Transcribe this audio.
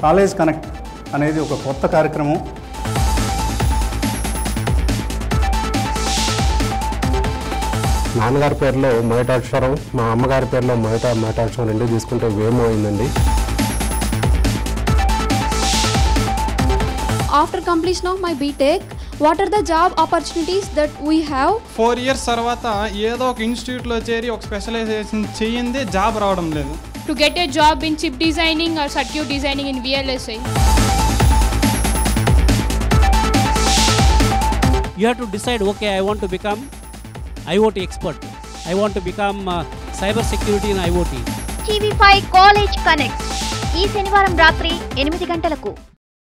College connect అనేది ఒక కొత్త కార్యక్రమం నాన్నగారి పేరులో మొదటి అక్షరం మా అమ్మగారి పేరులో మొదట మొదటి అక్షరం రెండు తీసుకుంటే వేమో అయిందండి After completion of my BTech, what are the job opportunities that we have? Four years తర్వాత ఏదో ఒక ఇన్స్టిట్యూట్లో చేరి ఒక స్పెషలైజేషన్ చేయింది జాబ్ రావడం లేదు to get a job in chip designing or circuit designing in VLSI. you have to decide okay i want to become iot expert i want to become uh, cyber security in iot TV five college connect ఈ శనివారం రాత్రి ఎనిమిది గంటలకు